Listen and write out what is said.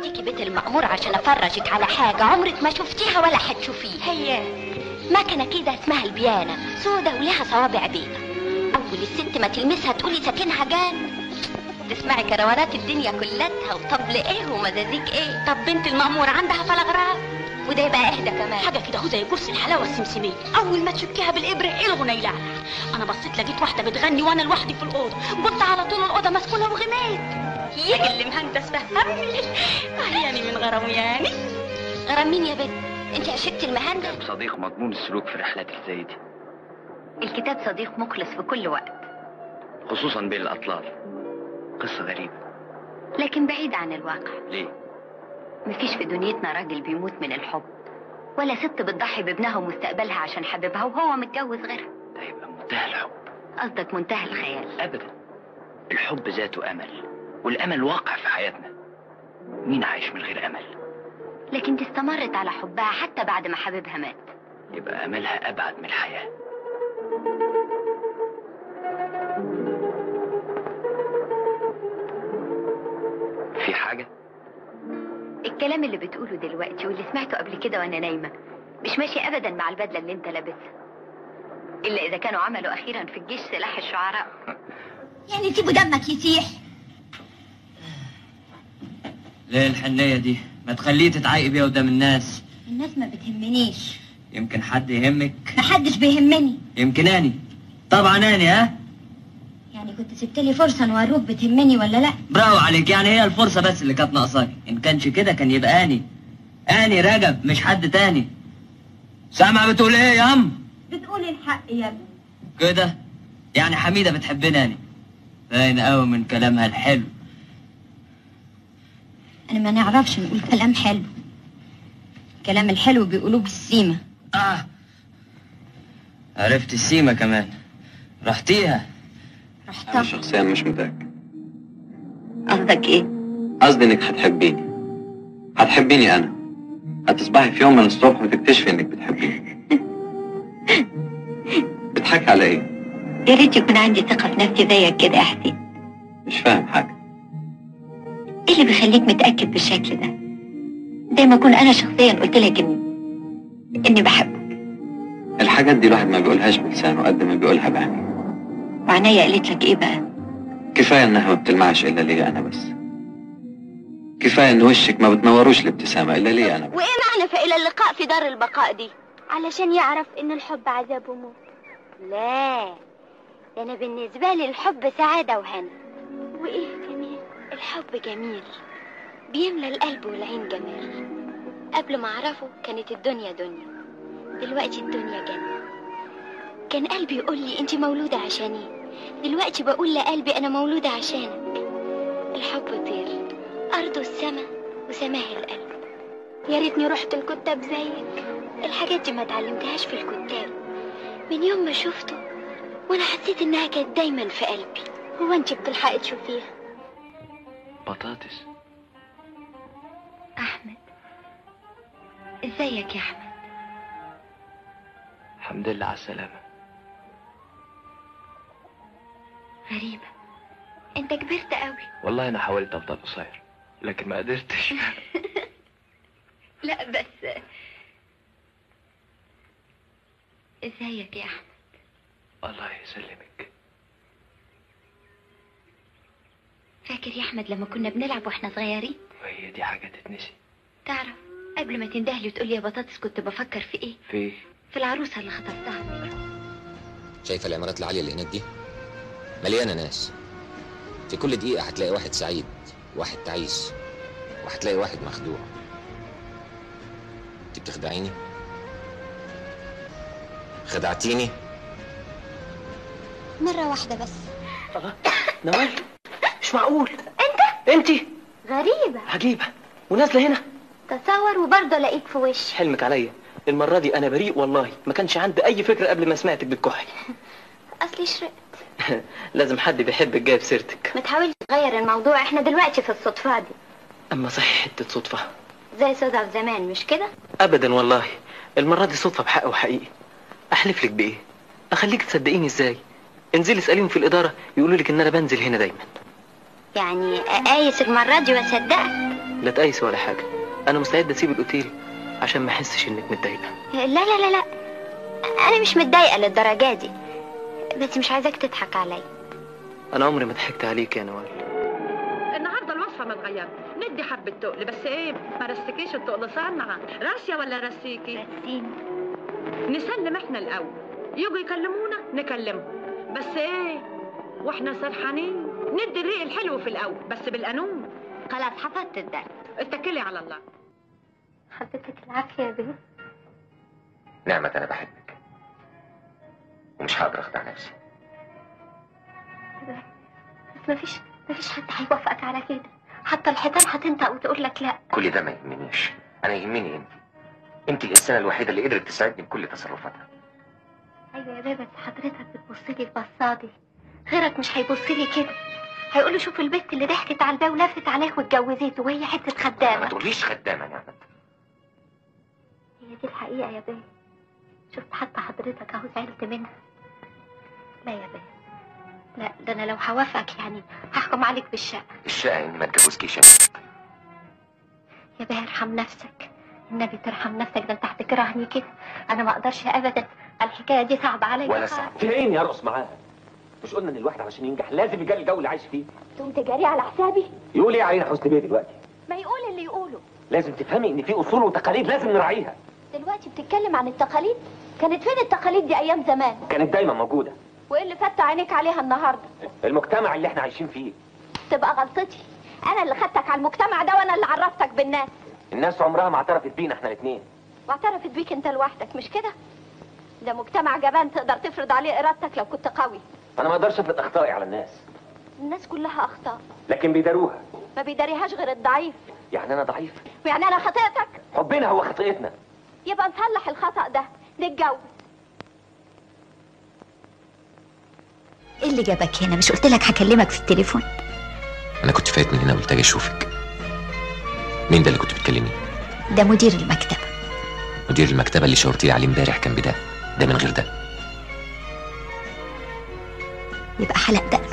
وديكي بيت المأمور عشان افرجك على حاجة عمرك ما شفتيها ولا هتشوفيها هي مكنة كده اسمها البيانة سودة ولها صوابع بيضة أول الست ما تلمسها تقولي ساكنها جان تسمعي كروانات الدنيا كلتها وطبل ايه ومزازيك ايه طب بنت المأمور عندها فلغراء وده يبقى اهدى كمان حاجه كده اهو زي كرسي الحلاوه السمسميه اول ما تشكيها بالابره الغنى يلعلع انا بصيت لقيت واحده بتغني وانا لوحدي في الاوضه بص على طول الاوضه مسكونه وغميت يا اللي مهندس فهمني يعني من غرامه يعني غرام مين يا بنت انت عشقتي المهندس صديق مضمون السلوك في رحلات زي دي الكتاب صديق مخلص في كل وقت خصوصا بين الأطلال قصة غريبة لكن بعيد عن الواقع ليه؟ مفيش في دنيتنا راجل بيموت من الحب ولا ست بتضحي بابنها ومستقبلها عشان حبيبها وهو متجوز غيرها ده يبقى منتهى الحب قصدك منتهى الخيال أبدا الحب ذاته أمل والأمل واقع في حياتنا مين عايش من غير أمل؟ لكن دي استمرت على حبها حتى بعد ما حبيبها مات يبقى أملها أبعد من الحياة في حاجة؟ الكلام اللي بتقوله دلوقتي واللي سمعته قبل كده وانا نايمة مش ماشي ابدا مع البدلة اللي انت لابسها الا اذا كانوا عملوا اخيرا في الجيش سلاح الشعراء يعني سيبوا دمك يسيح ليه الحنية دي ما تخليه تتعايق بيها قدام الناس الناس ما بتهمنيش يمكن حد يهمك محدش بيهمني يمكن اني طبعا اني ها يعني كنت سبت لي فرصة نوروك بتهمني ولا لا برافو عليك يعني هي الفرصة بس اللي كانت ناقصاك ان كانش كده كان يبقى اني اني رجب مش حد تاني سامع بتقول ايه يا ام بتقول الحق يا ابني كده يعني حميدة بتحبني اني باين قوي من كلامها الحلو انا ما نعرفش نقول كلام حلو الكلام الحلو بيقولوه بالسيمة اه عرفت السيمة كمان رحتيها رحتها شخصيا مش متأكد قصدك ايه قصدي انك هتحبيني هتحبيني انا هتصبحي في يوم من الصبح وتكتشفي انك بتحبيني بتضحكي على ايه يا ريت يكون عندي ثقة في نفسي زيك كده يا حسين مش فاهم حاجة ايه اللي بيخليك متأكد بالشكل ده زي ما اكون انا شخصيا قلت لك اني اني بحبك الحاجات دي الواحد ما بيقولهاش بلسانه قد ما بيقولها بعينيه وعناية قالت لك ايه بقى كفاية انها ما بتلمعش الا ليا انا بس كفاية ان وشك ما بتنوروش الابتسامة الا ليا انا بس وايه معنى فإلى اللقاء في دار البقاء دي علشان يعرف ان الحب عذاب وموت لا ده انا بالنسبة لي الحب سعادة وهنا وايه كمان الحب جميل بيملى القلب والعين جمال قبل ما اعرفه كانت الدنيا دنيا دلوقتي الدنيا جنة كان قلبي يقول لي انت مولودة عشاني دلوقتي بقول لقلبي انا مولودة عشانك الحب طير ارضه السما وسماه القلب يا ريتني رحت الكتاب زيك الحاجات دي ما اتعلمتهاش في الكتاب من يوم ما شفته وانا حسيت انها كانت دايما في قلبي هو انت بتلحقي تشوفيها بطاطس احمد ازيك يا احمد الحمد لله على السلامة غريبة انت كبرت قوي والله أنا حاولت أفضل قصير لكن ما قدرتش لا بس ازيك يا احمد الله يسلمك فاكر يا احمد لما كنا بنلعب واحنا صغيرين وهي دي حاجة تتنسي تعرف قبل ما تندهلي وتقولي يا بطاطس كنت بفكر في ايه في إيه؟ في العروسة اللي خطفتها شايفة العمارات العالية اللي هناك دي؟ مليانة ناس في كل دقيقة هتلاقي واحد سعيد واحد تعيس وهتلاقي واحد مخدوع انت بتخدعيني؟ خدعتيني؟ مرة واحدة بس نوال مش معقول انت انت غريبة عجيبة ونازلة هنا تصور وبرضه لقيت في وشي حلمك عليا المرة دي أنا بريء والله ما كانش عندي أي فكرة قبل ما سمعتك بالكحل اصلي شرقت لازم حد بيحبك جايب سيرتك ما تحاولش تغير الموضوع احنا دلوقتي في الصدفة دي أما صحيح حتة صدفة زي صدف زمان مش كده أبدا والله المرة دي صدفة بحق وحقيقي أحلف لك بإيه أخليك تصدقيني إزاي انزلي اسأليهم في الإدارة يقولوا لك إن أنا بنزل هنا دايما يعني قايس المرة دي واصدقك لا تقيس ولا حاجة أنا مستعد أسيب الأوتيل عشان ما أحسش إنك متضايقة لا لا لا لا انا مش متضايقه للدرجه دي بس مش عايزاك تضحك عليا أنا عمري ما ضحكت عليك يا نوال النهارده الوصفه متغيره ندي حبه تقل بس ايه ما رسكيش التقل صنعه راسيه ولا رسيكي رسيني نسلم احنا الاول يجوا يكلمونا نكلمهم بس ايه واحنا سرحانين ندي الريق الحلو في الاول بس بالقانون خلاص حفظت الدرس اتكلي على الله حضرتك العافيه يا بيه نعمة أنا بحبك ومش هقدر أخدع نفسي بس مفيش مفيش حد هيوافقك على كده حتى الحيطان هتنطق وتقول لك لا كل ده ما يهمنيش أنا يهمني أنت أنت الإنسانة الوحيدة اللي قدرت تساعدني بكل تصرفاتها ايوه يا بيه بس حضرتك بتبص لي البصه دي غيرك مش هيبص لي كده هيقول له شوف البت اللي ضحكت على الباب ولفت عليه واتجوزته وهي حته ما خدامه تقوليش خدامة نعمة هي دي الحقيقه يا بيه شفت حتى حضرتك اهو زعلت منها لا يا بيه لا ده انا لو هوافقك يعني هحكم عليك بالشقه الشقة إني ما اتجوزكيش يا بيه ارحم نفسك النبي ترحم نفسك ده انت هتكرهني كده انا ما اقدرش ابدا الحكايه دي صعبه عليا ولا خالص. صعب فين يرقص معاها مش قلنا ان الواحد عشان ينجح لازم يجري الجو اللي عايش فيه تقوم تجاري على حسابي يقول ايه علينا حسن بيه دلوقتي ما يقول اللي يقوله لازم تفهمي ان في اصول وتقاليد لازم نراعيها دلوقتي بتتكلم عن التقاليد كانت فين التقاليد دي ايام زمان كانت دايما موجوده وايه اللي فتح عينيك عليها النهارده المجتمع اللي احنا عايشين فيه تبقى غلطتي انا اللي خدتك على المجتمع ده وانا اللي عرفتك بالناس الناس عمرها ما اعترفت بينا احنا الاثنين واعترفت بيك انت لوحدك مش كده ده مجتمع جبان تقدر تفرض عليه ارادتك لو كنت قوي انا ما اقدرش افرض اخطائي على الناس الناس كلها اخطاء لكن بيداروها ما بيداريهاش غير الضعيف يعني انا ضعيف ويعني انا خطيئتك حبنا هو خطيئتنا يبقى نصلح الخطأ ده نتجوز ايه اللي جابك هنا مش قلت لك هكلمك في التليفون أنا كنت فايت من هنا قلت أجي أشوفك مين ده اللي كنت بتكلمي ده مدير المكتب مدير المكتبة اللي شاورتي لي عليه امبارح كان بده ده من غير ده يبقى حلق دقن